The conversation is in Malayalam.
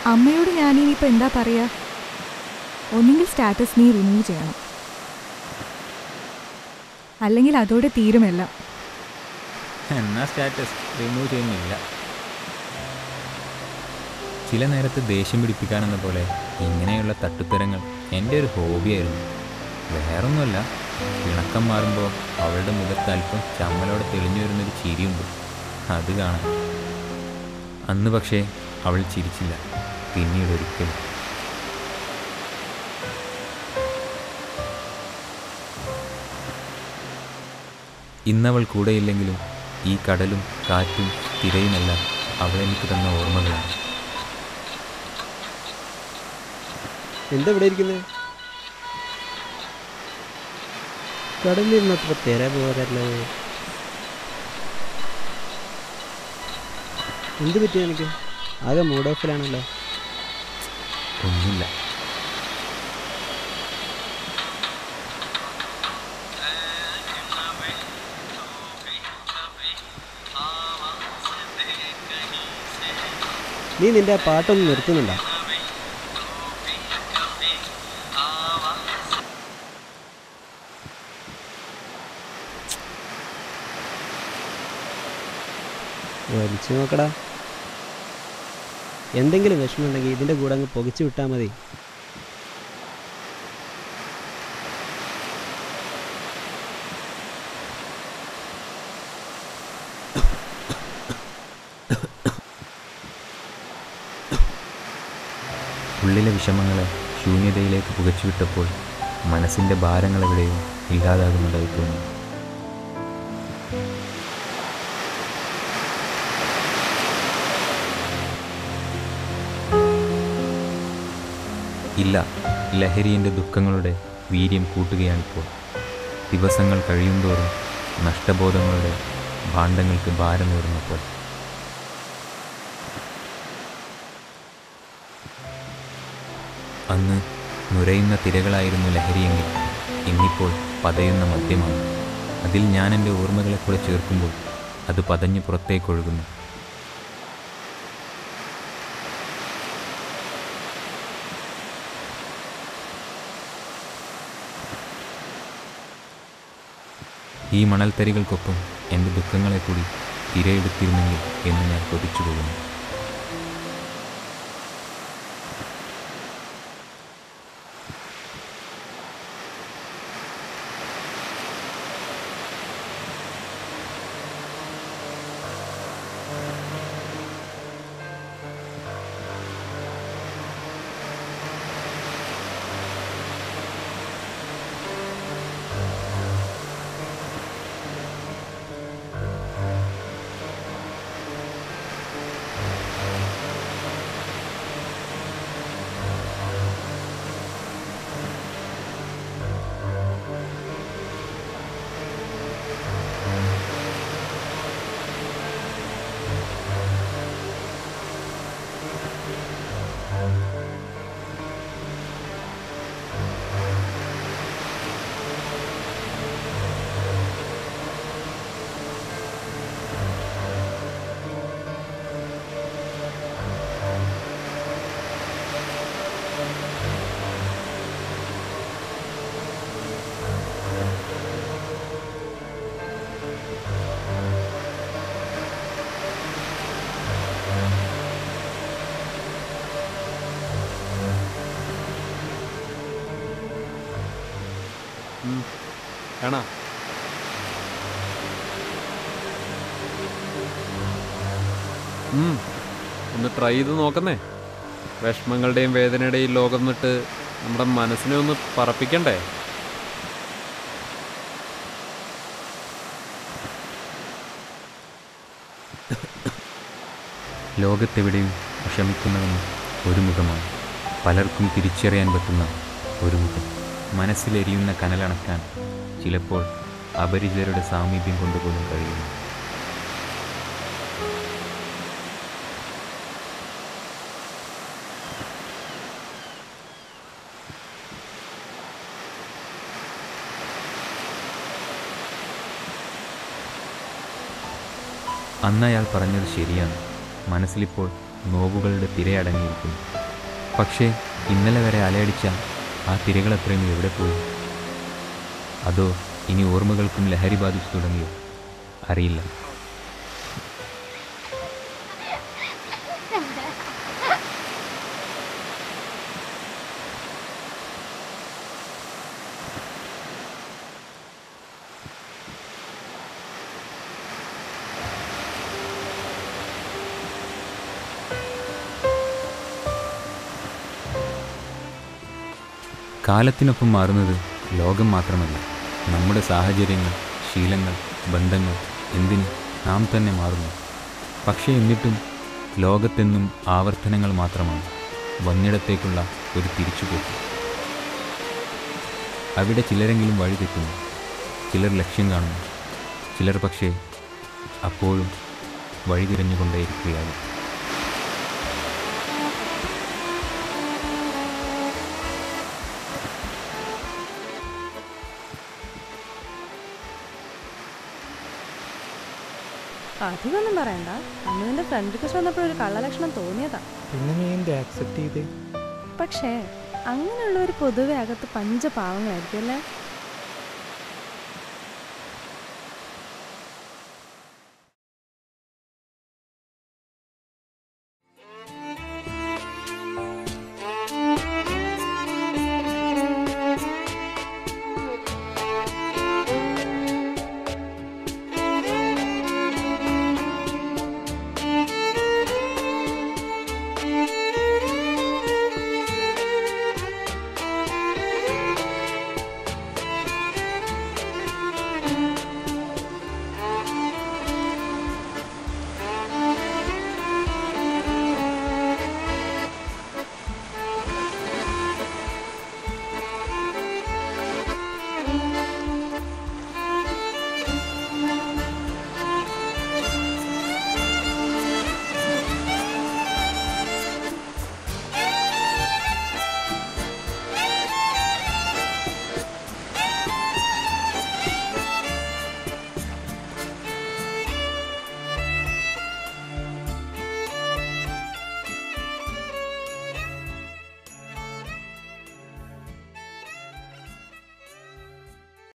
അമ്മയോട് ഞാനിനിയിപ്പോൾ എന്താ പറയുക ഒന്നുകിൽ സ്റ്റാറ്റസ് നീ റിമൂവ് ചെയ്യണം അല്ലെങ്കിൽ അതോടെ തീരുമല്ല എന്നാ സ്റ്റാറ്റസ് റിമൂവ് ചെയ്യുന്നില്ല ചില നേരത്ത് ദേഷ്യം പിടിപ്പിക്കാനെന്ന പോലെ ഇങ്ങനെയുള്ള തട്ടുത്തരങ്ങൾ എൻ്റെ ഒരു ഹോബിയായിരുന്നു വേറൊന്നുമല്ല ഇണക്കം മാറുമ്പോൾ അവളുടെ മുഖത്ത് അല്പം ചമ്മലോടെ തെളിഞ്ഞു വരുന്നൊരു ചിരിയുണ്ട് അത് കാണാൻ അന്ന് പക്ഷേ അവൾ ചിരിച്ചില്ല പിന്നീട് ഒരിക്കലും ഇന്നവൾ കൂടെയില്ലെങ്കിലും ഈ കടലും കാറ്റും തിരയുമെല്ലാം അവൾ എനിക്ക് തന്ന ഓർമ്മകളാണ് എന്താ ഇവിടെ ഇരിക്കുന്നത് കടലിൽ ഇരുന്നത്ര തിര പോരല്ലേ എന്ത് പറ്റി എനിക്ക് ആകെ മൂഡ് ഓഫിലാണല്ലോ ഒന്നുമില്ല നീ നിന്റെ ആ പാട്ടൊന്ന് നിർത്തുന്നുണ്ടോ വലിച്ചു നോക്കടാ എന്തെങ്കിലും വിഷമമുണ്ടെങ്കിൽ ഇതിൻ്റെ കൂടെ അങ്ങ് പുകച്ചു വിട്ടാൽ മതി ഉള്ളിലെ വിഷമങ്ങളെ ശൂന്യതയിലേക്ക് പുകച്ചുവിട്ടപ്പോൾ മനസ്സിൻ്റെ ഭാരങ്ങളെവിടെയോ ഇല്ലാതാകുന്നതായി തോന്നി ഇല്ല ലഹരി എൻ്റെ ദുഃഖങ്ങളുടെ വീര്യം കൂട്ടുകയാണിപ്പോൾ ദിവസങ്ങൾ കഴിയുന്തോറും നഷ്ടബോധങ്ങളുടെ ഭാണ്ഡങ്ങൾക്ക് ഭാരമേറുന്നപ്പോൾ അന്ന് നുരയുന്ന തിരകളായിരുന്നു ലഹരിയെങ്കിൽ ഇന്നിപ്പോൾ പതയുന്ന മദ്യമാണ് അതിൽ ഞാൻ എൻ്റെ ഓർമ്മകളെ കൂടെ ചേർക്കുമ്പോൾ അത് പതഞ്ഞു പുറത്തേക്കൊഴുകുന്നു ഈ മണൽത്തരികൾക്കൊപ്പം എൻ്റെ ദുഃഖങ്ങളെ കൂടി തിരയെടുത്തിരുന്നെങ്കിൽ എന്ന് ഞാൻ കൊതിച്ചു പോകുന്നു കാണാ ഉം, ഒന്ന് ട്രൈ ചെയ്ത് നോക്കുന്നേ വിഷമങ്ങളുടെയും വേദനയുടെയും ലോകം നിട്ട് നമ്മുടെ മനസ്സിനെ ഒന്ന് പറപ്പിക്കണ്ടേ ലോകത്തെവിടെയും വിഷമിക്കുന്നവന് ഒരു മുഖമാണ് പലർക്കും തിരിച്ചറിയാൻ പറ്റുന്ന ഒരു മുഖം മനസ്സിലെരിയുന്ന കനലണക്കാൻ ചിലപ്പോൾ അപരിചിതരുടെ സാമീപ്യം കൊണ്ടുപോലും കഴിയുന്നു അന്ന് അയാൾ പറഞ്ഞത് ശരിയാണ് മനസ്സിലിപ്പോൾ നോവുകളുടെ തിരയടങ്ങിയിരിക്കുന്നു പക്ഷേ ഇന്നലെ വരെ അലയടിച്ച ആ തിരകൾ അത്രയും എവിടെ പോയി അതോ ഇനി ഓർമ്മകൾക്കും ലഹരി ബാധിച്ചു തുടങ്ങിയോ അറിയില്ല കാലത്തിനൊപ്പം മാറുന്നത് ലോകം മാത്രമല്ല നമ്മുടെ സാഹചര്യങ്ങൾ ശീലങ്ങൾ ബന്ധങ്ങൾ എന്തിന് നാം തന്നെ മാറുന്നു പക്ഷേ എന്നിട്ടും ലോകത്തെന്നും ആവർത്തനങ്ങൾ മാത്രമാണ് വന്നിടത്തേക്കുള്ള ഒരു തിരിച്ചുപോക്ക് അവിടെ ചിലരെങ്കിലും വഴി തെറ്റുന്നു ചിലർ ലക്ഷ്യം കാണുന്നു ചിലർ പക്ഷേ അപ്പോഴും വഴി തിരഞ്ഞുകൊണ്ടേയിരിക്കുകയാകും അധികമൊന്നും പറയണ്ട അന്ന് നിന്റെ ഫ്രണ്ട് റിക്വസ്റ്റ് വന്നപ്പോഴൊരു കള്ളലക്ഷണം തോന്നിയതാ പിന്നെ നീ എന്ത് ആക്സെപ്റ്റ് ചെയ്തേ പക്ഷേ അങ്ങനെയുള്ളവർ പൊതുവെ അകത്ത് പഞ്ചപാവങ്ങളായിരിക്കും അല്ലേ